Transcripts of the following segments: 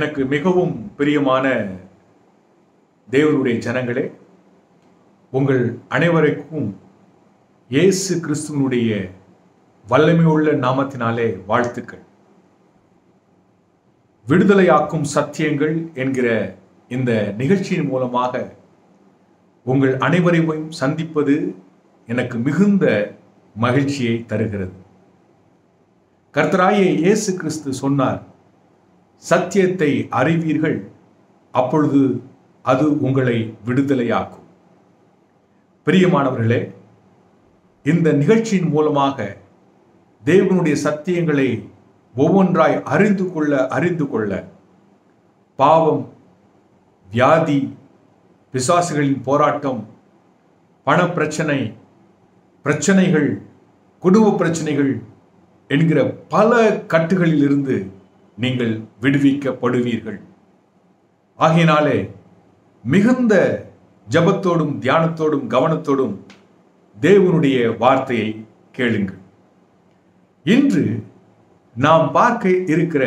எனக்கு மிகவும் பிரியமான தேவனுடைய ஜனங்களே உங்கள் அனைவருக்கும் இயேசு கிறிஸ்துவனுடைய வல்லமையுள்ள நாமத்தினாலே வாழ்த்துக்கள் விடுதலையாக்கும் சத்தியங்கள் என்கிற இந்த நிகழ்ச்சியின் மூலமாக உங்கள் அனைவரையும் சந்திப்பது எனக்கு மிகுந்த மகிழ்ச்சியை தருகிறது கர்த்தராயே இயேசு கிறிஸ்து சொன்னார் சத்தியத்தை அறிவீர்கள் அப்பொழுது அது உங்களை விடுதலையாக்கும் பிரியமானவர்களே இந்த நிகழ்ச்சியின் மூலமாக தேவனுடைய சத்தியங்களை ஒவ்வொன்றாய் அறிந்து கொள்ள அறிந்து கொள்ள பாவம் வியாதி பிசாசுகளின் போராட்டம் பணப்பிரச்சனை பிரச்சனைகள் குடும்ப பிரச்சனைகள் என்கிற பல கட்டுகளில் இருந்து நீங்கள் விடுவிக்கப்படுவீர்கள் ஆகையினாலே மிகுந்த ஜபத்தோடும் தியானத்தோடும் கவனத்தோடும் தேவனுடைய வார்த்தையை கேளுங்கள் இன்று நாம் பார்க்க இருக்கிற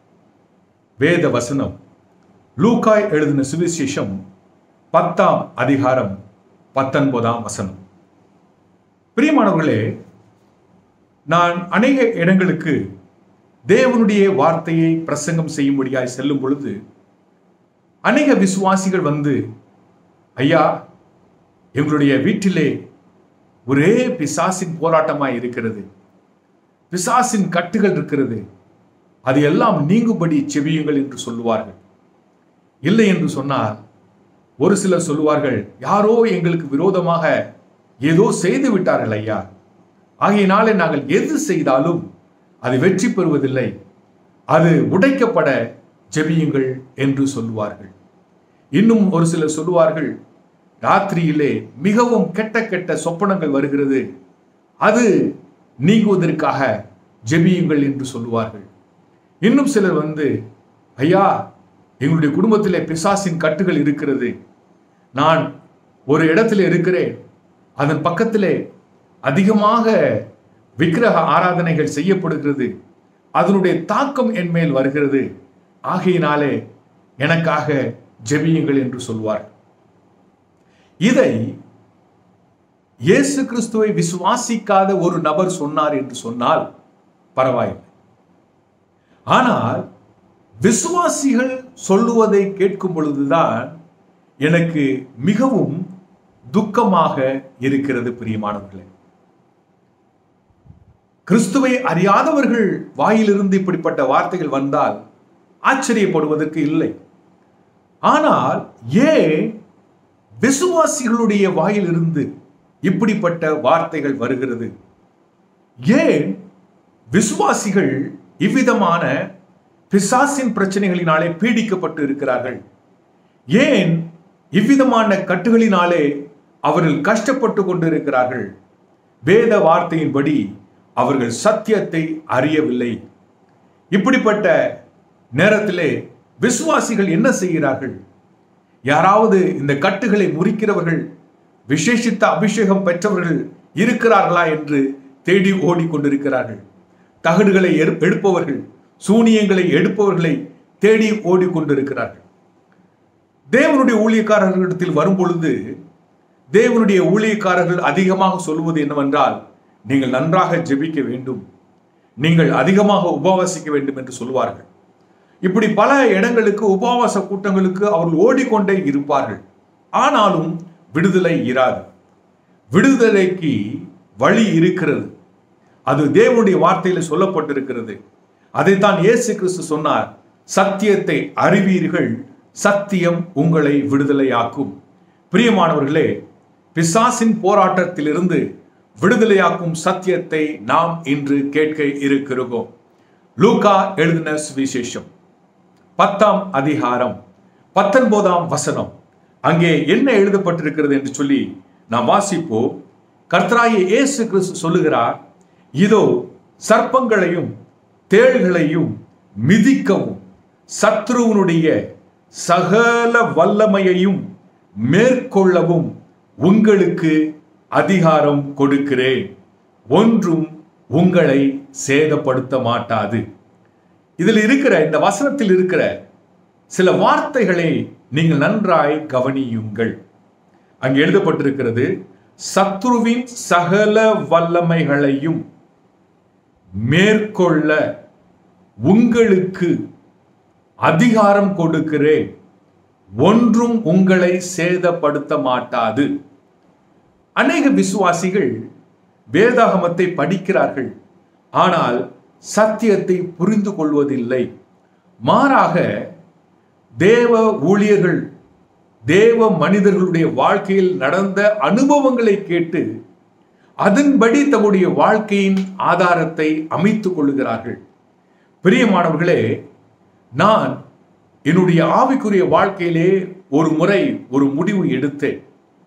வேத வசனம் லூக்காய் எழுதின சுவிசேஷம் பத்தாம் அதிகாரம் பத்தொன்பதாம் வசனம் பிரியமானவர்களே நான் அநேக இடங்களுக்கு தேவனுடைய வார்த்தையை பிரசங்கம் செய்யும்படியாய் செல்லும் பொழுது அநேக விசுவாசிகள் வந்து ஐயா எங்களுடைய வீட்டிலே ஒரே பிசாசின் போராட்டமாய் இருக்கிறது பிசாசின் கட்டுகள் இருக்கிறது அது எல்லாம் நீங்கும்படி செவியுங்கள் என்று சொல்லுவார்கள் இல்லை என்று சொன்னால் ஒரு சிலர் சொல்லுவார்கள் யாரோ எங்களுக்கு விரோதமாக ஏதோ செய்து விட்டார்கள் ஐயா ஆகையினாலே நாங்கள் எது செய்தாலும் அது வெற்றி பெறுவதில்லை அது உடைக்கப்பட ஜெபியுங்கள் என்று சொல்லுவார்கள் இன்னும் ஒரு சிலர் சொல்லுவார்கள் ராத்திரியிலே மிகவும் கெட்ட கெட்ட சொப்பனங்கள் வருகிறது அது நீங்குவதற்காக ஜெபியுங்கள் என்று சொல்லுவார்கள் இன்னும் சிலர் வந்து ஐயா எங்களுடைய குடும்பத்திலே பிசாசின் கட்டுகள் இருக்கிறது நான் ஒரு இடத்துல இருக்கிறேன் அதன் பக்கத்திலே அதிகமாக விக்கிரக ஆராதனைகள் செய்யப்படுகிறது அதனுடைய தாக்கம் என் மேல் வருகிறது ஆகையினாலே எனக்காக ஜெபியுங்கள் என்று சொல்வார் இதை இயேசு கிறிஸ்துவை விசுவாசிக்காத ஒரு நபர் சொன்னார் என்று சொன்னால் பரவாயில்லை ஆனால் விசுவாசிகள் சொல்லுவதை கேட்கும் பொழுதுதான் எனக்கு மிகவும் துக்கமாக இருக்கிறது பிரியமானவர்களே கிறிஸ்துவை அறியாதவர்கள் வாயிலிருந்து இப்படிப்பட்ட வார்த்தைகள் வந்தால் ஆச்சரியப்படுவதற்கு இல்லை ஆனால் ஏன் விசுவாசிகளுடைய வாயிலிருந்து இப்படிப்பட்ட வார்த்தைகள் வருகிறது ஏன் விசுவாசிகள் இவ்விதமான பிசாசின் பிரச்சனைகளினாலே பீடிக்கப்பட்டு இருக்கிறார்கள் ஏன் இவ்விதமான கட்டுகளினாலே அவர்கள் கஷ்டப்பட்டு கொண்டிருக்கிறார்கள் வேத வார்த்தையின்படி அவர்கள் சத்தியத்தை அறியவில்லை இப்படிப்பட்ட நேரத்திலே விசுவாசிகள் என்ன செய்கிறார்கள் யாராவது இந்த கட்டுகளை முறிக்கிறவர்கள் விசேஷித்த அபிஷேகம் பெற்றவர்கள் இருக்கிறார்களா என்று தேடி ஓடிக்கொண்டிருக்கிறார்கள் தகடுகளை எடுப்பவர்கள் சூனியங்களை எடுப்பவர்களை தேடி ஓடிக்கொண்டிருக்கிறார்கள் தேவனுடைய ஊழியக்காரர்களிடத்தில் வரும் பொழுது தேவனுடைய ஊழியக்காரர்கள் அதிகமாக சொல்வது என்னவென்றால் நீங்கள் நன்றாக ஜெபிக்க வேண்டும் நீங்கள் அதிகமாக உபவாசிக்க வேண்டும் என்று சொல்வார்கள் இப்படி பல இடங்களுக்கு உபவாச கூட்டங்களுக்கு அவர்கள் ஓடிக்கொண்டே இருப்பார்கள் ஆனாலும் விடுதலை இராது விடுதலைக்கு வழி இருக்கிறது அது தேவனுடைய வார்த்தையில சொல்லப்பட்டிருக்கிறது அதைத்தான் இயேசு கிறிஸ்து சொன்னார் சத்தியத்தை அறிவீர்கள் சத்தியம் உங்களை விடுதலையாக்கும் பிரியமானவர்களே பிசாசின் போராட்டத்திலிருந்து விடுதலையாக்கும் சத்தியத்தை நாம் இன்று கேட்க இருக்கிறோம் லூகா எழுதின சுவிசேஷம் பத்தாம் அதிகாரம் பத்தொன்பதாம் வசனம் அங்கே என்ன எழுதப்பட்டிருக்கிறது என்று சொல்லி நாம் வாசிப்போம் கர்த்தராய இயேசு கிறிஸ்து சொல்லுகிறார் இதோ சர்ப்பங்களையும் தேள்களையும் மிதிக்கவும் சத்ருவனுடைய சகல வல்லமையையும் மேற்கொள்ளவும் உங்களுக்கு அதிகாரம் கொடுக்கிறேன் ஒன்றும் உங்களை சேதப்படுத்த மாட்டாது இதில் இருக்கிற இந்த வசனத்தில் இருக்கிற சில வார்த்தைகளை நீங்கள் நன்றாய் கவனியுங்கள் அங்கு எழுதப்பட்டிருக்கிறது சத்ருவின் சகல வல்லமைகளையும் மேற்கொள்ள உங்களுக்கு அதிகாரம் கொடுக்கிறேன் ஒன்றும் உங்களை சேதப்படுத்த மாட்டாது அநேக விசுவாசிகள் வேதாகமத்தை படிக்கிறார்கள் ஆனால் சத்தியத்தை புரிந்து கொள்வதில்லை மாறாக தேவ ஊழியர்கள் தேவ மனிதர்களுடைய வாழ்க்கையில் நடந்த அனுபவங்களை கேட்டு அதன்படி தம்முடைய வாழ்க்கையின் ஆதாரத்தை அமைத்துக் கொள்ளுகிறார்கள் பிரியமானவர்களே நான் என்னுடைய ஆவிக்குரிய வாழ்க்கையிலே ஒரு முறை ஒரு முடிவு எடுத்தேன்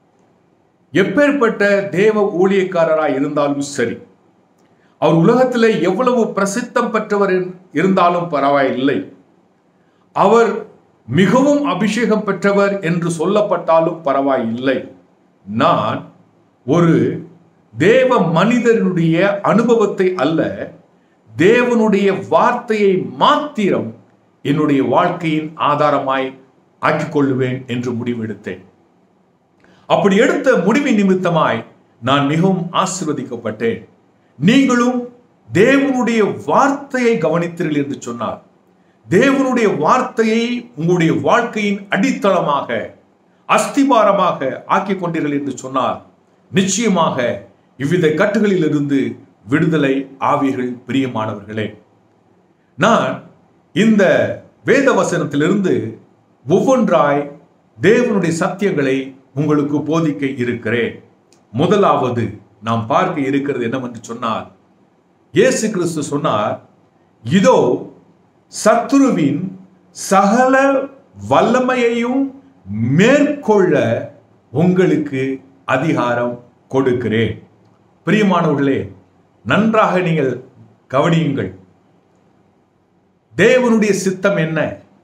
எப்பேற்பட்ட தேவ ஊழியக்காரராய் இருந்தாலும் சரி அவர் உலகத்தில் எவ்வளவு பிரசித்தம் பெற்றவர் இருந்தாலும் பரவாயில்லை அவர் மிகவும் அபிஷேகம் பெற்றவர் என்று சொல்லப்பட்டாலும் பரவாயில்லை நான் ஒரு தேவ மனிதனுடைய அனுபவத்தை அல்ல தேவனுடைய வார்த்தையை மாத்திரம் என்னுடைய வாழ்க்கையின் ஆதாரமாய் ஆக்கிக் கொள்ளுவேன் என்று முடிவெடுத்தேன் அப்படி எடுத்த முடிவின் நிமித்தமாய் நான் மிகவும் ஆசிர்வதிக்கப்பட்டேன் நீங்களும் தேவனுடைய வார்த்தையை கவனித்தீர்கள் என்று சொன்னார் தேவனுடைய வார்த்தையை உங்களுடைய வாழ்க்கையின் அடித்தளமாக அஸ்திபாரமாக ஆக்கிக் கொண்டீர்கள் என்று சொன்னார் நிச்சயமாக இவ்வித கட்டுகளில் இருந்து விடுதலை ஆவியர்கள் பிரியமானவர்களே நான் இந்த வேத வசனத்திலிருந்து ஒவ்வொன்றாய் தேவனுடைய சத்தியங்களை உங்களுக்கு போதிக்க இருக்கிறேன் முதலாவது நாம் பார்க்க இருக்கிறது என்னவென்று சொன்னால் இயேசு கிறிஸ்து சொன்னார் இதோ சத்துருவின் சகல வல்லமையையும் மேற்கொள்ள உங்களுக்கு அதிகாரம் கொடுக்கிறேன் பிரியமானவர்களே நன்றாக நீங்கள் கவனியுங்கள் தேவனுடைய சித்தம் என்ன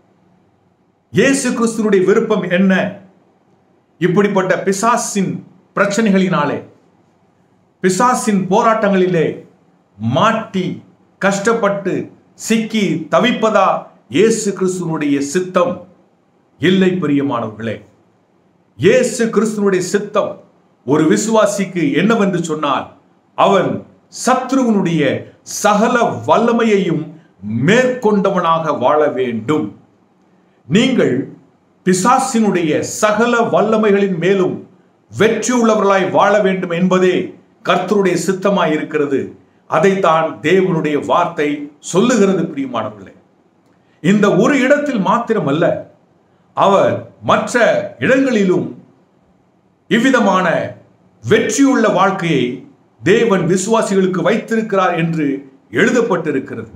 இயேசு கிறிஸ்துனுடைய விருப்பம் என்ன இப்படிப்பட்ட பிசாசின் பிரச்சனைகளினாலே பிசாசின் போராட்டங்களிலே மாட்டி கஷ்டப்பட்டு சிக்கி தவிப்பதா இயேசு கிறிஸ்துவனுடைய சித்தம் இல்லை பிரியமானவர்களே இயேசு கிறிஸ்துவனுடைய சித்தம் ஒரு விசுவாசிக்கு என்னவென்று சொன்னால் அவன் சத்ருவனுடைய சகல வல்லமையையும் மேற்கொண்டவனாக வாழ வேண்டும் நீங்கள் பிசாசினுடைய சகல வல்லமைகளின் மேலும் வெற்றி உள்ளவர்களாய் வாழ வேண்டும் என்பதே கர்த்தருடைய சித்தமாய் இருக்கிறது அதைத்தான் தேவனுடைய வார்த்தை சொல்லுகிறது பிரியமானவர்களே இந்த ஒரு இடத்தில் மாத்திரமல்ல அவர் மற்ற இடங்களிலும் இவ்விதமான வெற்றியுள்ள வாழ்க்கையை தேவன் விசுவாசிகளுக்கு வைத்திருக்கிறார் என்று எழுதப்பட்டிருக்கிறது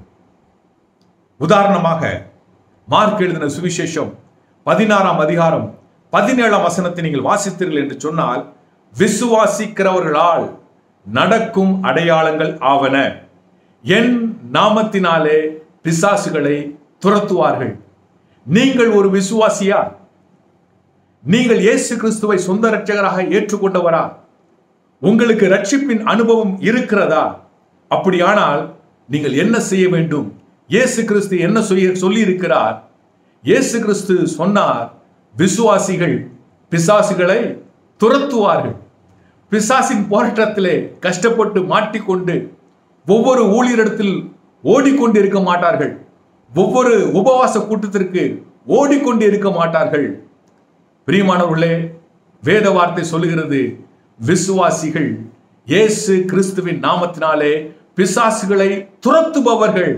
உதாரணமாக மார்க் எழுதின சுவிசேஷம் பதினாறாம் அதிகாரம் பதினேழாம் வசனத்தை நீங்கள் வாசித்தீர்கள் என்று சொன்னால் விசுவாசிக்கிறவர்களால் நடக்கும் அடையாளங்கள் ஆவன என் நாமத்தினாலே பிசாசுகளை துரத்துவார்கள் நீங்கள் ஒரு விசுவாசியா நீங்கள் இயேசு கிறிஸ்துவை சொந்த இரட்சகராக ஏற்றுக்கொண்டவரா உங்களுக்கு ரட்சிப்பின் அனுபவம் இருக்கிறதா அப்படியானால் நீங்கள் என்ன செய்ய வேண்டும் இயேசு கிறிஸ்து என்ன செய்ய சொல்லி இருக்கிறார் இயேசு கிறிஸ்து சொன்னார் விசுவாசிகள் பிசாசுகளை துரத்துவார்கள் பிசாசின் போராட்டத்திலே கஷ்டப்பட்டு மாட்டிக்கொண்டு ஒவ்வொரு ஊழியரிடத்தில் ஓடிக்கொண்டு இருக்க மாட்டார்கள் ஒவ்வொரு உபவாச கூட்டத்திற்கு ஓடிக்கொண்டு இருக்க மாட்டார்கள் பிரியமானவர்களே வேத வார்த்தை சொல்லுகிறது விசுவாசிகள் இயேசு கிறிஸ்துவின் நாமத்தினாலே பிசாசுகளை துரத்துபவர்கள்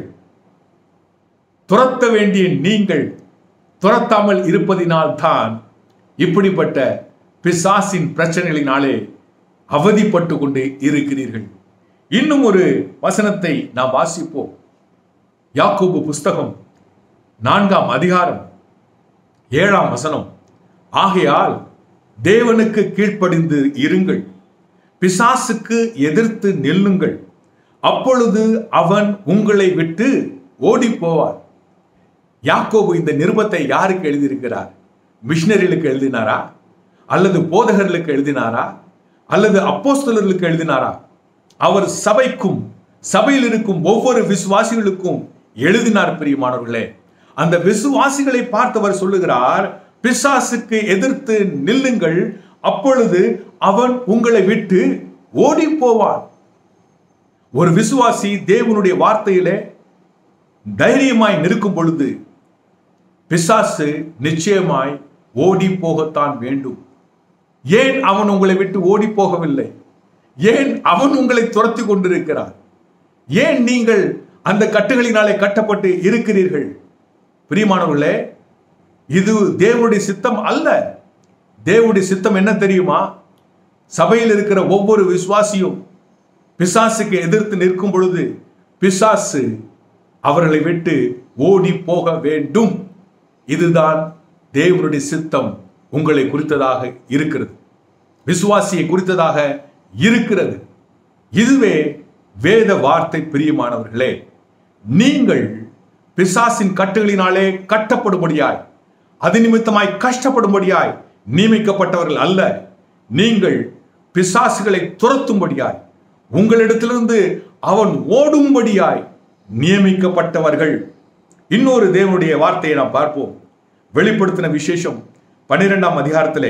துரத்த வேண்டிய நீங்கள் துரத்தாமல் இருப்பதினால் தான் இப்படிப்பட்ட பிசாசின் பிரச்சனைகளினாலே அவதிப்பட்டு கொண்டு இருக்கிறீர்கள் இன்னும் ஒரு வசனத்தை நாம் வாசிப்போம் யாக்கோபு புஸ்தகம் நான்காம் அதிகாரம் ஏழாம் வசனம் ஆகையால் தேவனுக்கு கீழ்ப்படிந்து இருங்கள் பிசாசுக்கு எதிர்த்து நில்லுங்கள் அப்பொழுது அவன் உங்களை விட்டு ஓடி போவார் யாக்கோபு இந்த நிருபத்தை யாருக்கு எழுதியிருக்கிறார் மிஷினரிகளுக்கு எழுதினாரா அல்லது போதகர்களுக்கு எழுதினாரா அல்லது அப்போஸ்தலர்களுக்கு எழுதினாரா அவர் சபைக்கும் சபையில் இருக்கும் ஒவ்வொரு விசுவாசிகளுக்கும் எழுதினார் பிரியமானவர்களே அந்த விசுவாசிகளை பார்த்தவர் சொல்லுகிறார் பிசாசுக்கு எதிர்த்து நில்லுங்கள் அப்பொழுது அவன் உங்களை விட்டு ஓடி போவான் ஒரு விசுவாசி தேவனுடைய வார்த்தையிலே தைரியமாய் நிற்கும் பொழுது பிசாசு நிச்சயமாய் ஓடி போகத்தான் வேண்டும் ஏன் அவன் உங்களை விட்டு ஓடி போகவில்லை ஏன் அவன் உங்களை துரத்தி கொண்டிருக்கிறார் ஏன் நீங்கள் அந்த கட்டுகளினாலே கட்டப்பட்டு இருக்கிறீர்கள் பிரியமானவர்களே இது தேவனுடைய சித்தம் அல்ல தேவனுடைய சித்தம் என்ன தெரியுமா சபையில் இருக்கிற ஒவ்வொரு விசுவாசியும் பிசாசுக்கு எதிர்த்து நிற்கும் பொழுது பிசாசு அவர்களை விட்டு ஓடி போக வேண்டும் இதுதான் தேவனுடைய சித்தம் உங்களை குறித்ததாக இருக்கிறது விசுவாசியை குறித்ததாக இருக்கிறது இதுவே வேத வார்த்தை பிரியமானவர்களே நீங்கள் பிசாசின் கட்டுகளினாலே கட்டப்படும்படியாய் அது நிமித்தமாய் கஷ்டப்படும்படியாய் நியமிக்கப்பட்டவர்கள் அல்ல நீங்கள் பிசாசுகளை துரத்தும்படியாய் உங்களிடத்திலிருந்து அவன் ஓடும்படியாய் நியமிக்கப்பட்டவர்கள் இன்னொரு தேவனுடைய வார்த்தையை நாம் பார்ப்போம் வெளிப்படுத்தின விசேஷம் பன்னிரெண்டாம் அதிகாரத்திலே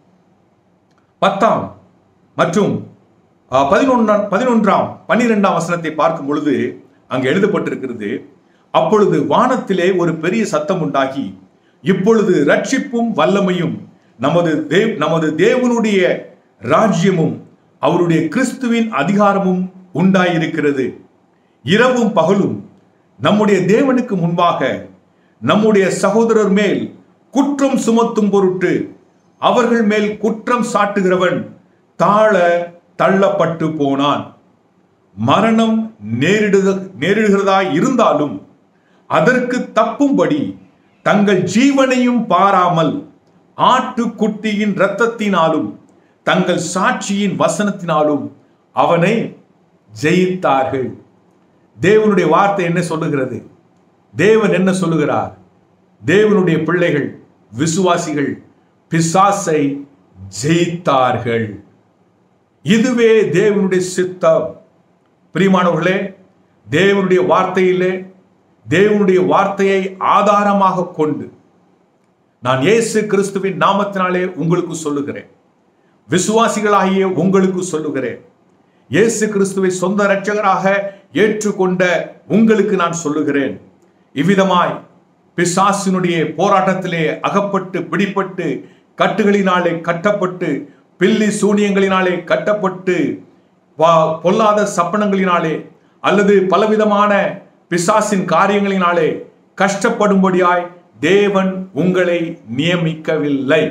பத்தாம் மற்றும் அஹ், பதினொன்றாம் பதினொன்றாம் பன்னிரெண்டாம் வசனத்தை பார்க்கும் பொழுது அங்கு எழுதப்பட்டிருக்கிறது அப்பொழுது வானத்திலே ஒரு பெரிய சத்தம் உண்டாகி இப்பொழுது ரட்சிப்பும் வல்லமையும் நமது தேவ் நமது தேவனுடைய ராஜ்யமும் அவருடைய கிறிஸ்துவின் அதிகாரமும் உண்டாயிருக்கிறது இரவும் பகலும் நம்முடைய தேவனுக்கு முன்பாக நம்முடைய சகோதரர் மேல் குற்றம் சுமத்தும் பொருட்டு அவர்கள் மேல் குற்றம் சாட்டுகிறவன் தாழ தள்ளப்பட்டு போனான் மரணம் நேரிடுத நேரிடுகிறதாய் இருந்தாலும் அதற்கு தப்பும்படி தங்கள் ஜீவனையும் பாராமல் ஆட்டுக்குட்டியின் இரத்தத்தினாலும் தங்கள் சாட்சியின் வசனத்தினாலும் அவனை ஜெயித்தார்கள் தேவனுடைய வார்த்தை என்ன சொல்லுகிறது தேவன் என்ன சொல்லுகிறார் தேவனுடைய பிள்ளைகள் விசுவாசிகள் பிசாசை ஜெயித்தார்கள் இதுவே தேவனுடைய சித்தம் பிரியமானவர்களே தேவனுடைய வார்த்தையிலே தேவனுடைய வார்த்தையை ஆதாரமாக கொண்டு நான் இயேசு கிறிஸ்துவின் நாமத்தினாலே உங்களுக்கு சொல்லுகிறேன் விசுவாசிகளாகிய உங்களுக்கு சொல்லுகிறேன் இயேசு கிறிஸ்துவை சொந்த இரட்சகராக ஏற்றுக்கொண்ட உங்களுக்கு நான் சொல்லுகிறேன் இவ்விதமாய் பிசாசினுடைய போராட்டத்திலே அகப்பட்டு பிடிப்பட்டு கட்டுகளினாலே கட்டப்பட்டு பில்லி சூனியங்களினாலே கட்டப்பட்டு வா- பொல்லாத சப்பனங்களினாலே அல்லது பலவிதமான பிசாசின் காரியங்களினாலே கஷ்டப்படும்படியாய் தேவன் உங்களை நியமிக்கவில்லை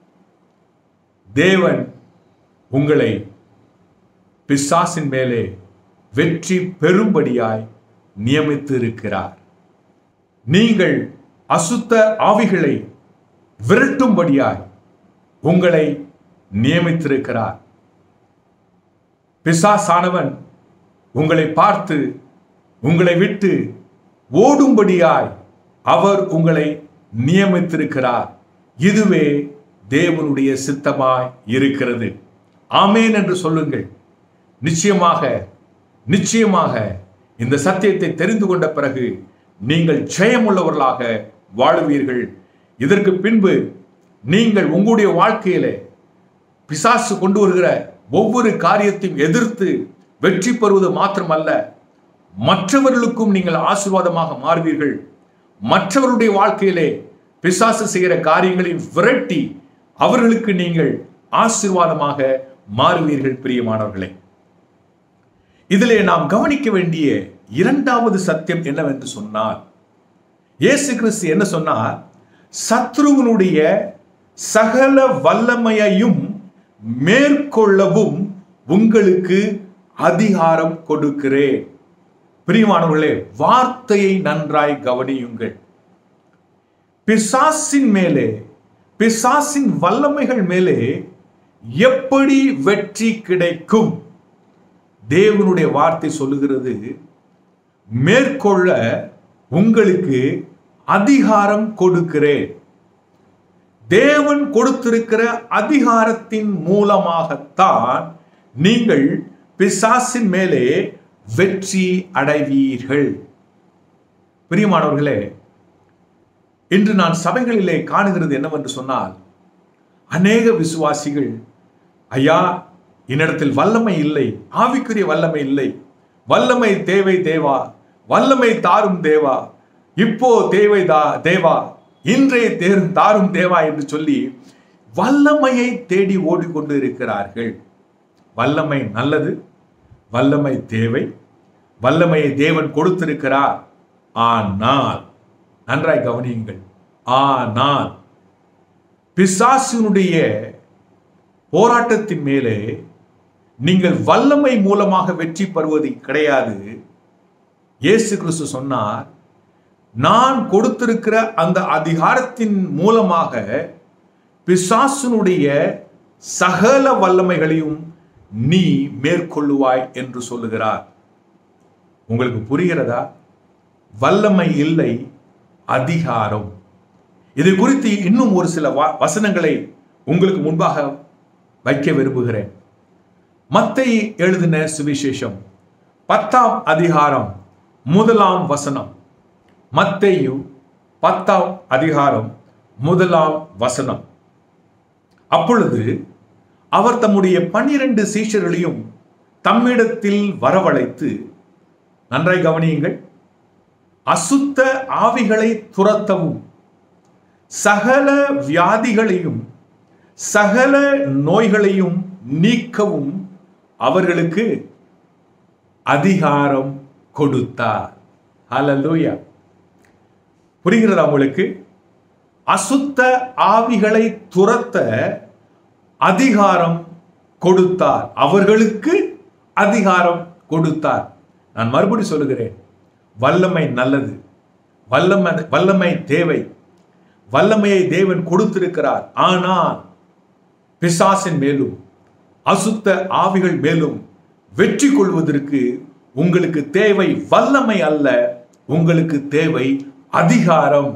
தேவன் உங்களை பிசாசின் மேலே வெற்றி பெறும்படியாய் நியமித்து இருக்கிறார் நீங்கள் அசுத்த ஆவிகளை விரட்டும்படியாய் உங்களை நியமித்திருக்கிறார் பிசாசானவன் உங்களை பார்த்து உங்களை விட்டு ஓடும்படியாய் அவர் உங்களை நியமித்திருக்கிறார் இதுவே தேவனுடைய சித்தமாய் இருக்கிறது ஆமேன் என்று சொல்லுங்கள் நிச்சயமாக நிச்சயமாக இந்த சத்தியத்தை தெரிந்து கொண்ட பிறகு நீங்கள் ஜெயமுள்ளவர்களாக வாழுவீர்கள் இதற்கு பின்பு நீங்கள் உங்களுடைய வாழ்க்கையிலே பிசாசு கொண்டு வருகிற ஒவ்வொரு காரியத்தையும் எதிர்த்து வெற்றி பெறுவது மாத்திரமல்ல மற்றவர்களுக்கும் நீங்கள் ஆசீர்வாதமாக மாறுவீர்கள் மற்றவருடைய வாழ்க்கையிலே பிசாசு செய்கிற காரியங்களை விரட்டி அவர்களுக்கு நீங்கள் ஆசீர்வாதமாக மாறுவீர்கள் பிரியமானவர்களே இதிலே நாம் கவனிக்க வேண்டிய இரண்டாவது சத்தியம் என்னவென்று சொன்னால் இயேசு கிறிஸ்து என்ன சொன்னார் சத்ருவனுடைய சகல வல்லமையையும் மேற்கொள்ளவும் உங்களுக்கு அதிகாரம் கொடுக்கிறேன் பிரியமானவர்களே வார்த்தையை நன்றாய் கவனியுங்கள் பிசாசின் மேலே பிசாசின் வல்லமைகள் மேலே எப்படி வெற்றி கிடைக்கும் தேவனுடைய வார்த்தை சொல்லுகிறது மேற்கொள்ள உங்களுக்கு அதிகாரம் கொடுக்கிறேன் தேவன் கொடுத்திருக்கிற அதிகாரத்தின் மூலமாகத்தான் நீங்கள் பிசாசின் மேலே வெற்றி அடைவீர்கள் பிரியமானவர்களே இன்று நான் சபைகளிலே காணுகிறது என்னவென்று சொன்னால் அநேக விசுவாசிகள் ஐயா என்னிடத்தில் வல்லமை இல்லை ஆவிக்குரிய வல்லமை இல்லை வல்லமை தேவை தேவா வல்லமை தாரும் தேவா இப்போ தேவை தா தேவா இன்றைய தேரும் தாரும் தேவா என்று சொல்லி வல்லமையை தேடி ஓடிக்கொண்டு இருக்கிறார்கள் வல்லமை நல்லது வல்லமை தேவை வல்லமையை தேவன் கொடுத்திருக்கிறார் ஆனால் நன்றாய் கவனியுங்கள் ஆனால் பிசாசினுடைய போராட்டத்தின் மேலே நீங்கள் வல்லமை மூலமாக வெற்றி பெறுவது கிடையாது இயேசு கிறிஸ்து சொன்னார் நான் கொடுத்திருக்கிற அந்த அதிகாரத்தின் மூலமாக பிசாசுனுடைய சகல வல்லமைகளையும் நீ மேற்கொள்ளுவாய் என்று சொல்லுகிறார் உங்களுக்கு புரிகிறதா வல்லமை இல்லை அதிகாரம் இது குறித்து இன்னும் ஒரு சில வ- வசனங்களை உங்களுக்கு முன்பாக வைக்க விரும்புகிறேன் மத்தை எழுதின சுவிசேஷம் பத்தாம் அதிகாரம் முதலாம் வசனம் மத்தேயு பத்தாம் அதிகாரம் முதலாம் வசனம் அப்பொழுது அவர் தம்முடைய பன்னிரண்டு சீஷர்களையும் தம்மிடத்தில் வரவழைத்து நன்றாய் கவனியுங்கள் அசுத்த ஆவிகளை துரத்தவும் சகல வியாதிகளையும் சகல நோய்களையும் நீக்கவும் அவர்களுக்கு அதிகாரம் கொடுத்தார் ஹalleluya புரிகிறதா உங்களுக்கு அசுத்த ஆவிகளை துரத்த அதிகாரம் கொடுத்தார் அவர்களுக்கு அதிகாரம் கொடுத்தார் நான் மறுபடி சொல்லுகிறேன் வல்லமை நல்லது வல்லமை வல்லமை தேவை வல்லமையை தேவன் கொடுத்திருக்கிறார் ஆனால் பிசாசின் மேலும் அசுத்த ஆவிகள் மேலும் வெற்றி கொள்வதற்கு உங்களுக்கு தேவை வல்லமை அல்ல உங்களுக்கு தேவை அதிகாரம்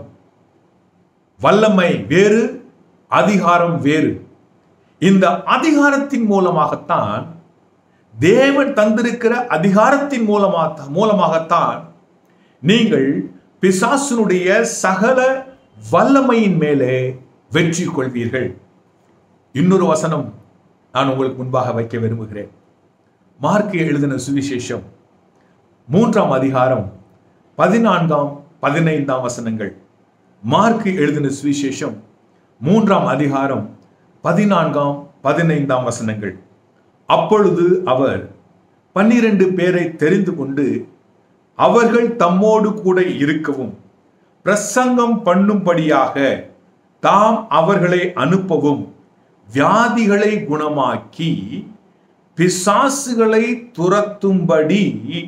வல்லமை வேறு அதிகாரம் வேறு இந்த அதிகாரத்தின் மூலமாகத்தான் தேவன் தந்திருக்கிற அதிகாரத்தின் மூலமா மூலமாகத்தான் நீங்கள் பிசாசுனுடைய சகல வல்லமையின் மேலே வெற்றி கொள்வீர்கள் இன்னொரு வசனம் நான் உங்களுக்கு முன்பாக வைக்க விரும்புகிறேன் மார்க்கு எழுதின சுவிசேஷம் மூன்றாம் அதிகாரம் பதினான்காம் பதினைந்தாம் வசனங்கள் மார்க்கு எழுதின சுவிசேஷம் மூன்றாம் அதிகாரம் பதினான்காம் பதினைந்தாம் வசனங்கள் அப்பொழுது அவர் பன்னிரண்டு பேரை தெரிந்து கொண்டு அவர்கள் தம்மோடு கூட இருக்கவும் பிரசங்கம் பண்ணும்படியாக தாம் அவர்களை அனுப்பவும் வியாதிகளை குணமாக்கி பிசாசுகளை துரத்தும்படி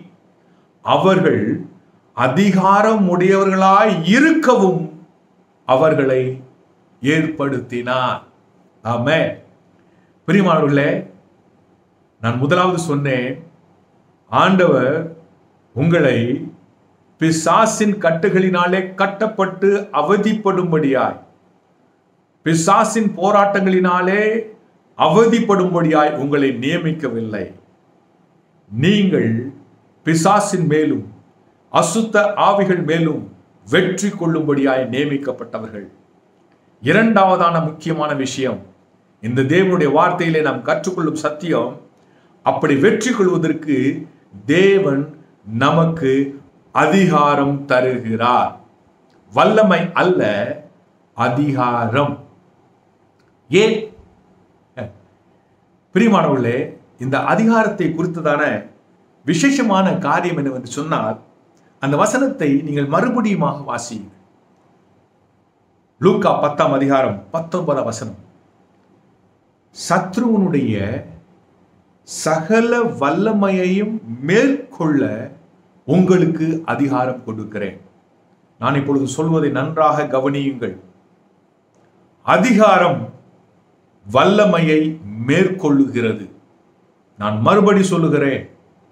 அவர்கள் அதிகாரம் உடையவர்களாய் இருக்கவும் அவர்களை ஏற்படுத்தினார் ஆமே பிரியமானவர்களே நான் முதலாவது சொன்னேன் ஆண்டவர் உங்களை பிசாசின் கட்டுகளினாலே கட்டப்பட்டு அவதிப்படும்படியாய் பிசாசின் போராட்டங்களினாலே அவதிப்படும்படியாய் உங்களை நியமிக்கவில்லை நீங்கள் பிசாசின் மேலும் அசுத்த ஆவிகள் மேலும் வெற்றி கொள்ளும்படியாய் நியமிக்கப்பட்டவர்கள் இரண்டாவதான முக்கியமான விஷயம் இந்த தேவனுடைய வார்த்தையிலே நாம் கற்றுக்கொள்ளும் சத்தியம் அப்படி வெற்றி கொள்வதற்கு தேவன் நமக்கு அதிகாரம் தருகிறார் வல்லமை அல்ல அதிகாரம் ஏன் பிரியமானவர்களே இந்த அதிகாரத்தை குறித்ததான விசேஷமான காரியம் என்னவென்று சொன்னால் அந்த வசனத்தை நீங்கள் மறுபடியுமாக வாசியுங்கள் லூக்கா பத்தாம் அதிகாரம் பத்தொன்பதாம் வசனம் சத்ருவனுடைய சகல வல்லமையையும் மேற்கொள்ள உங்களுக்கு அதிகாரம் கொடுக்கிறேன் நான் இப்பொழுது சொல்வதை நன்றாக கவனியுங்கள் அதிகாரம் வல்லமையை மேற்கொள்ளுகிறது நான் மறுபடி சொல்லுகிறேன்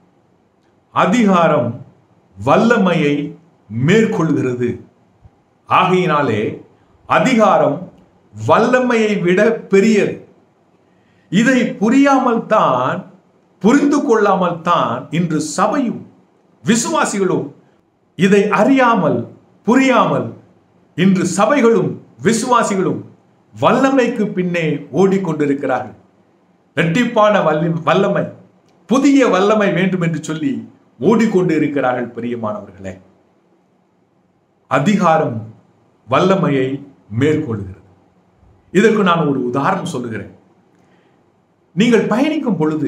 அதிகாரம் வல்லமையை மேற்கொள்கிறது ஆகையினாலே அதிகாரம் வல்லமையை விட பெரியது இதை புரியாமல் தான் புரிந்து கொள்ளாமல் தான் இன்று சபையும் விசுவாசிகளும் இதை அறியாமல் புரியாமல் இன்று சபைகளும் விசுவாசிகளும் வல்லமைக்கு பின்னே ஓடிக்கொண்டிருக்கிறார்கள் இரட்டிப்பான வல்லி- வல்லமை புதிய வல்லமை வேண்டும் என்று சொல்லி ஓடிக்கொண்டு இருக்கிறார்கள் பிரியமானவர்களே அதிகாரம் வல்லமையை மேற்கொள்கிறது இதற்கு நான் ஒரு உதாரணம் சொல்லுகிறேன் நீங்கள் பயணிக்கும் பொழுது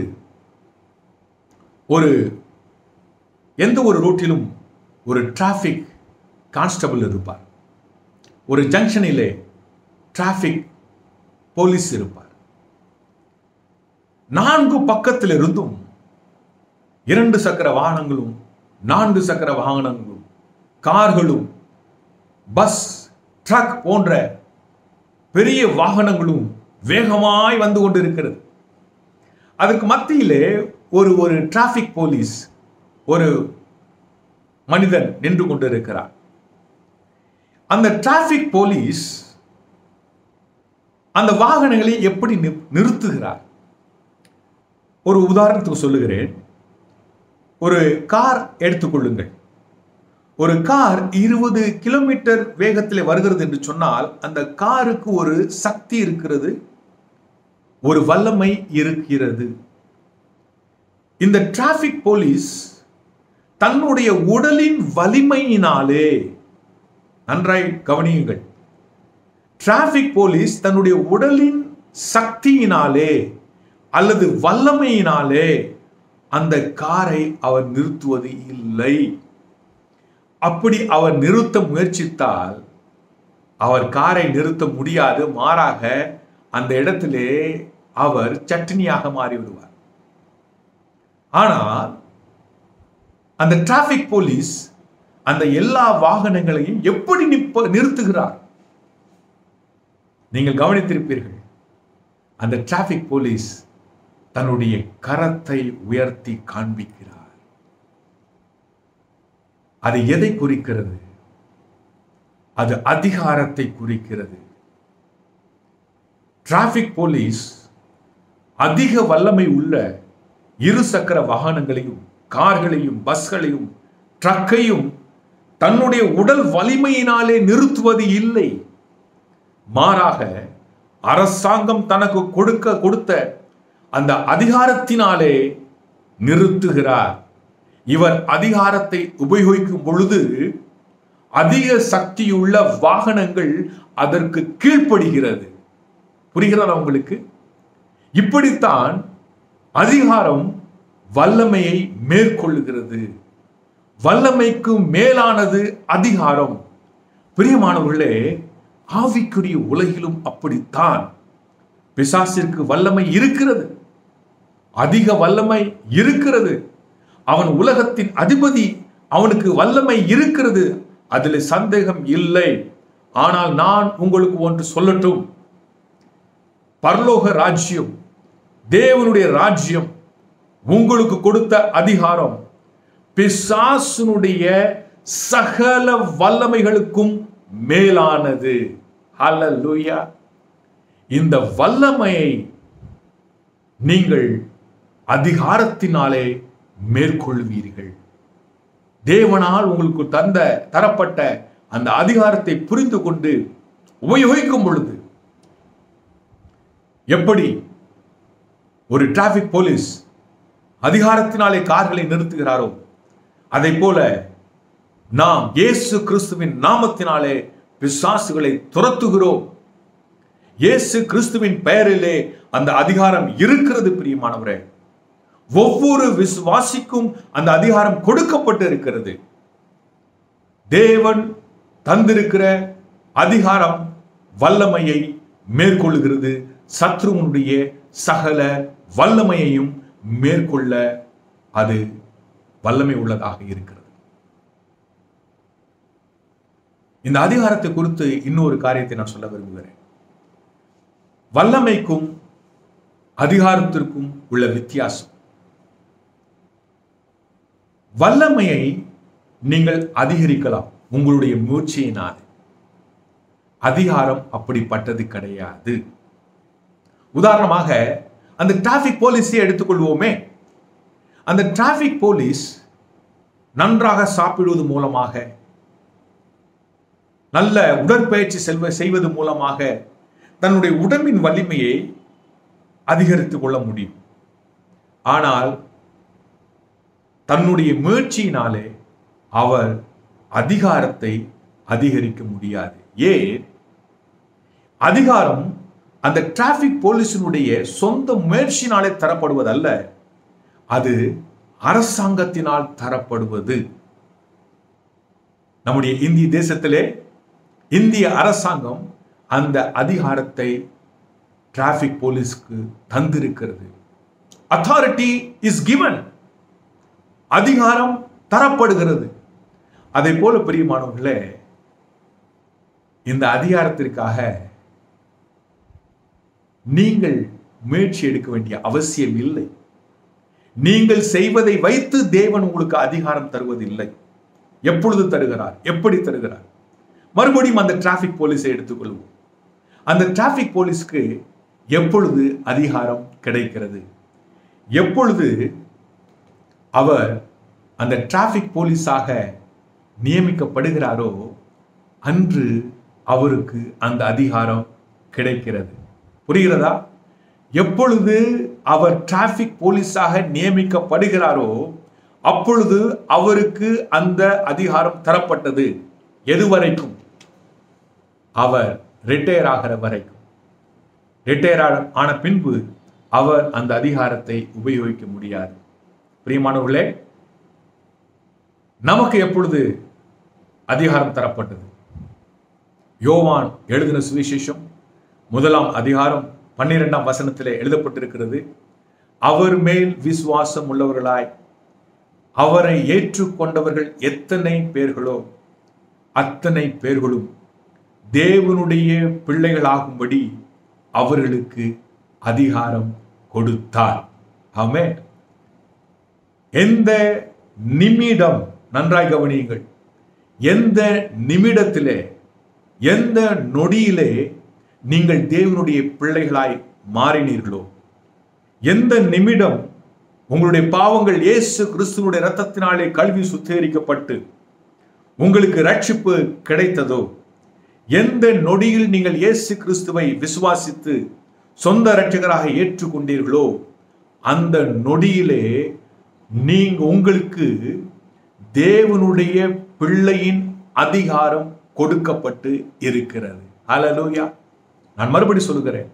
ஒரு எந்த ஒரு ரோட்டிலும் ஒரு டிராஃபிக் கான்ஸ்டபிள் இருப்பார் ஒரு ஜங்ஷனிலே டிராஃபிக் போலீஸ் இருப்பார் நான்கு பக்கத்தில் இருந்தும் இரண்டு சக்கர வாகனங்களும் நான்கு சக்கர வாகனங்களும் கார்களும் பஸ் ட்ரக் போன்ற பெரிய வாகனங்களும் வேகமாய் வந்து கொண்டிருக்கிறது அதுக்கு மத்தியிலே ஒரு ஒரு டிராஃபிக் போலீஸ் ஒரு மனிதன் நின்று கொண்டிருக்கிறார் அந்த டிராஃபிக் போலீஸ் அந்த வாகனங்களை எப்படி நி- நிறுத்துகிறார் ஒரு உதாரணத்துக்கு சொல்லுகிறேன் ஒரு கார் எடுத்துக்கொள்ளுங்கள் ஒரு கார் இருபது கிலோமீட்டர் வேகத்தில் வருகிறது என்று சொன்னால் அந்த காருக்கு ஒரு சக்தி இருக்கிறது ஒரு வல்லமை இருக்கிறது இந்த டிராஃபிக் போலீஸ் தன்னுடைய உடலின் வலிமையினாலே நன்றாய் கவனியுங்கள் டிராஃபிக் போலீஸ் தன்னுடைய உடலின் சக்தியினாலே அல்லது வல்லமையினாலே அந்த காரை அவர் நிறுத்துவது இல்லை அப்படி அவர் நிறுத்த முயற்சித்தால் அவர் காரை நிறுத்த முடியாது மாறாக அந்த இடத்திலே அவர் சட்டினியாக மாறிவிடுவார் ஆனால் அந்த டிராஃபிக் போலீஸ் அந்த எல்லா வாகனங்களையும் எப்படி நிப்ப நிறுத்துகிறார் நீங்கள் கவனித்திருப்பீர்கள் அந்த டிராஃபிக் போலீஸ் தன்னுடைய கரத்தை உயர்த்தி காண்பிக்கிறார் அது எதை குறிக்கிறது அது அதிகாரத்தை குறிக்கிறது டிராஃபிக் போலீஸ் அதிக வல்லமை உள்ள இரு சக்கர வாகனங்களையும் கார்களையும் பஸ்களையும் ட்ரக்கையும் தன்னுடைய உடல் வலிமையினாலே நிறுத்துவது இல்லை மாறாக அரசாங்கம் தனக்கு கொடுக்க கொடுத்த அந்த அதிகாரத்தினாலே நிறுத்துகிறார் இவர் அதிகாரத்தை உபயோகிக்கும் பொழுது அதிக சக்தியுள்ள வாகனங்கள் அதற்கு கீழ்ப்படுகிறது புரிகிறதா உங்களுக்கு இப்படித்தான் அதிகாரம் வல்லமையை மேற்கொள்ளுகிறது வல்லமைக்கு மேலானது அதிகாரம் பிரியமானவர்களே ஆவிக்குரிய உலகிலும் அப்படித்தான் பிசாசிற்கு வல்லமை இருக்கிறது அதிக வல்லமை இருக்கிறது அவன் உலகத்தின் அதிபதி அவனுக்கு வல்லமை இருக்கிறது அதில் சந்தேகம் இல்லை ஆனால் நான் உங்களுக்கு ஒன்று சொல்லட்டும் பரலோக ராஜ்யம் தேவனுடைய ராஜ்யம் உங்களுக்கு கொடுத்த அதிகாரம் பிசாசுனுடைய சகல வல்லமைகளுக்கும் மேலானது ஹalleluya இந்த வல்லமையை நீங்கள் அதிகாரத்தினாலே மேற்கொள்வீர்கள் தேவனால் உங்களுக்கு தந்த தரப்பட்ட அந்த அதிகாரத்தை புரிந்து கொண்டு உபயோகிக்கும் பொழுது எப்படி ஒரு டிராபிக் போலீஸ் அதிகாரத்தினாலே கார்களை நிறுத்துகிறாரோ அதை போல நாம் இயேசு கிறிஸ்துவின் நாமத்தினாலே பிசாசுகளை துரத்துகிறோம் இயேசு கிறிஸ்துவின் பெயரிலே அந்த அதிகாரம் இருக்கிறது பிரியமானவரே ஒவ்வொரு விசுவாசிக்கும் அந்த அதிகாரம் கொடுக்கப்பட்டு இருக்கிறது தேவன் தந்திருக்கிற அதிகாரம் வல்லமையை மேற்கொள்ளுகிறது சத்ருவனுடைய சகல வல்லமையையும் மேற்கொள்ள அது வல்லமை உள்ளதாக இருக்கிறது இந்த அதிகாரத்தை குறித்து இன்னொரு காரியத்தை நான் சொல்ல விரும்புகிறேன் வல்லமைக்கும் அதிகாரத்திற்கும் உள்ள வித்தியாசம் வல்லமையை நீங்கள் அதிகரிக்கலாம் உங்களுடைய முயற்சியினால் அதிகாரம் அப்படிப்பட்டது கிடையாது உதாரணமாக அந்த டிராபிக் போலீஸை எடுத்துக்கொள்வோமே அந்த டிராபிக் போலீஸ் நன்றாக சாப்பிடுவது மூலமாக நல்ல உடற்பயிற்சி செல்வ செய்வது மூலமாக தன்னுடைய உடம்பின் வலிமையை அதிகரித்துக் கொள்ள முடியும் ஆனால் தன்னுடைய முயற்சியினாலே அவர் அதிகாரத்தை அதிகரிக்க முடியாது ஏன் அதிகாரம் அந்த டிராபிக் போலீஸினுடைய சொந்த முயற்சியினாலே தரப்படுவதல்ல அது அரசாங்கத்தினால் தரப்படுவது நம்முடைய இந்திய தேசத்திலே இந்திய அரசாங்கம் அந்த அதிகாரத்தை டிராபிக் போலீஸ்க்கு தந்திருக்கிறது அத்தாரிட்டி இஸ் கிவன் அதிகாரம் தரப்படுகிறது அதை போல பிரியமானவர்களே இந்த அதிகாரத்திற்காக நீங்கள் முயற்சி எடுக்க வேண்டிய அவசியம் இல்லை நீங்கள் செய்வதை வைத்து தேவன் உங்களுக்கு அதிகாரம் தருவதில்லை எப்பொழுது தருகிறார் எப்படி தருகிறார் மறுபடியும் அந்த டிராபிக் போலீஸை எடுத்துக்கொள்வோம் அந்த டிராபிக் போலீஸ்க்கு எப்பொழுது அதிகாரம் கிடைக்கிறது எப்பொழுது அவர் அந்த டிராபிக் போலீஸாக நியமிக்கப்படுகிறாரோ அன்று அவருக்கு அந்த அதிகாரம் கிடைக்கிறது புரிகிறதா எப்பொழுது அவர் டிராபிக் போலீஸாக நியமிக்கப்படுகிறாரோ அப்பொழுது அவருக்கு அந்த அதிகாரம் தரப்பட்டது எது வரைக்கும் அவர் ரிட்டையர் ஆகிற வரைக்கும் ரிட்டையர் ஆன பின்பு அவர் அந்த அதிகாரத்தை உபயோகிக்க முடியாது பிரியமானவர்களே நமக்கு எப்பொழுது அதிகாரம் தரப்பட்டது யோவான் எழுதின சுவிசேஷம் முதலாம் அதிகாரம் பன்னிரெண்டாம் வசனத்திலே எழுதப்பட்டிருக்கிறது அவர் மேல் விசுவாசம் உள்ளவர்களாய் அவரை ஏற்றுக்கொண்டவர்கள் எத்தனை பேர்களோ அத்தனை பேர்களும் தேவனுடைய பிள்ளைகளாகும்படி அவர்களுக்கு அதிகாரம் கொடுத்தார் ஆமே எந்த நிமிடம் நன்றாய் கவனியுங்கள் எந்த நிமிடத்திலே எந்த நொடியிலே நீங்கள் தேவனுடைய பிள்ளைகளாய் மாறினீர்களோ எந்த நிமிடம் உங்களுடைய பாவங்கள் இயேசு கிறிஸ்துவனுடைய ரத்தத்தினாலே கல்வி சுத்திகரிக்கப்பட்டு உங்களுக்கு ரட்சிப்பு கிடைத்ததோ எந்த நொடியில் நீங்கள் இயேசு கிறிஸ்துவை விசுவாசித்து சொந்த ரட்சகராக ஏற்றுக்கொண்டீர்களோ அந்த நொடியிலே நீங்க உங்களுக்கு தேவனுடைய பிள்ளையின் அதிகாரம் கொடுக்கப்பட்டு இருக்கிறது ஹalleluya நான் மறுபடி சொல்லுகிறேன்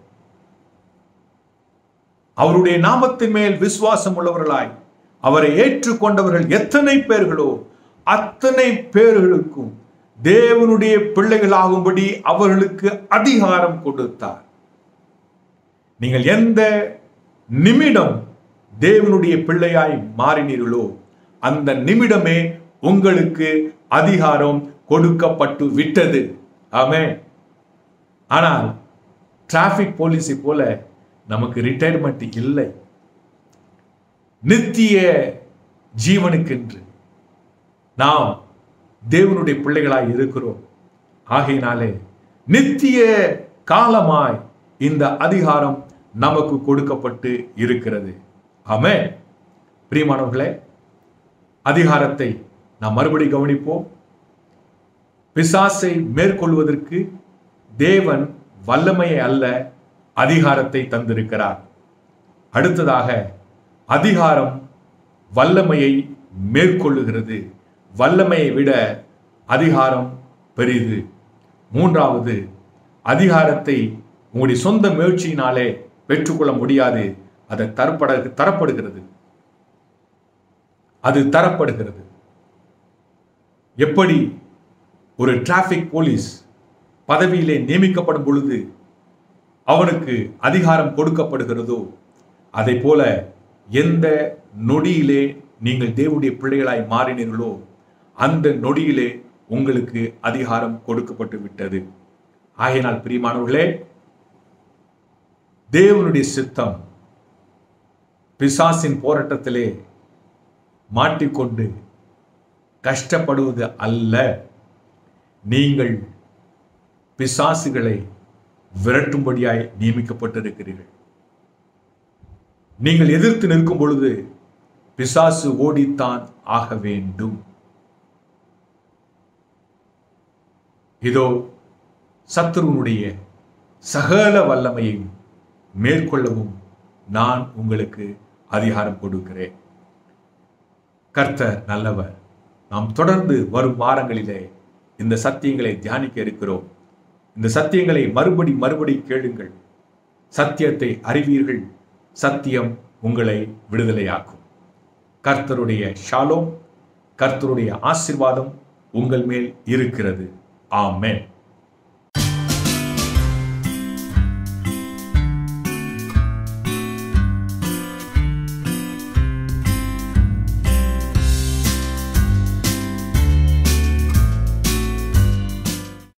அவருடைய நாமத்தின் மேல் விசுவாசம் உள்ளவர்களாய் அவரை ஏற்றுக்கொண்டவர்கள் எத்தனை பேர்களோ அத்தனை பேர்களுக்கும் தேவனுடைய பிள்ளைகளாகும்படி அவர்களுக்கு அதிகாரம் கொடுத்தார் நீங்கள் எந்த நிமிடம் தேவனுடைய பிள்ளையாய் மாறினீர்களோ அந்த நிமிடமே உங்களுக்கு அதிகாரம் கொடுக்கப்பட்டு விட்டது ஆமே ஆனால் டிராபிக் போலீஸை போல நமக்கு ரிட்டையர்மெண்ட் இல்லை நித்திய ஜீவனுக்கென்று நாம் தேவனுடைய பிள்ளைகளாய் இருக்கிறோம் ஆகையினாலே நித்திய காலமாய் இந்த அதிகாரம் நமக்கு கொடுக்கப்பட்டு இருக்கிறது ஆமே பிரியமானவர்களே அதிகாரத்தை நாம் மறுபடி கவனிப்போம் பிசாசை மேற்கொள்வதற்கு தேவன் வல்லமையை அல்ல அதிகாரத்தை தந்திருக்கிறார் அடுத்ததாக அதிகாரம் வல்லமையை மேற்கொள்ளுகிறது வல்லமையை விட அதிகாரம் பெரிது மூன்றாவது அதிகாரத்தை உங்களுடைய சொந்த முயற்சியினாலே பெற்றுக்கொள்ள முடியாது அது தரப்பட தரப்படுகிறது அது தரப்படுகிறது எப்படி ஒரு டிராபிக் போலீஸ் பதவியிலே நியமிக்கப்படும் பொழுது அவனுக்கு அதிகாரம் கொடுக்கப்படுகிறதோ அதை போல எந்த நொடியிலே நீங்கள் தேவனுடைய பிள்ளைகளாய் மாறினீர்களோ அந்த நொடியிலே உங்களுக்கு அதிகாரம் கொடுக்கப்பட்டு விட்டது ஆகையினால் பிரியமானவர்களே தேவனுடைய சித்தம் பிசாசின் போராட்டத்திலே மாட்டிக்கொண்டு கஷ்டப்படுவது அல்ல நீங்கள் பிசாசுகளை விரட்டும்படியாய் நியமிக்கப்பட்டிருக்கிறீர்கள் நீங்கள் எதிர்த்து நிற்கும் பொழுது பிசாசு ஓடித்தான் ஆக வேண்டும் இதோ சத்துருவனுடைய சகல வல்லமையையும் மேற்கொள்ளவும் நான் உங்களுக்கு அதிகாரம் கொடுக்கிறேன் கர்த்தர் நல்லவர் நாம் தொடர்ந்து வரும் வாரங்களிலே இந்த சத்தியங்களை தியானிக்க இருக்கிறோம் இந்த சத்தியங்களை மறுபடி மறுபடி கேளுங்கள் சத்தியத்தை அறிவீர்கள் சத்தியம் உங்களை விடுதலையாக்கும் கர்த்தருடைய ஷாலோம் கர்த்தருடைய ஆசிர்வாதம் உங்கள் மேல் இருக்கிறது ஆமென்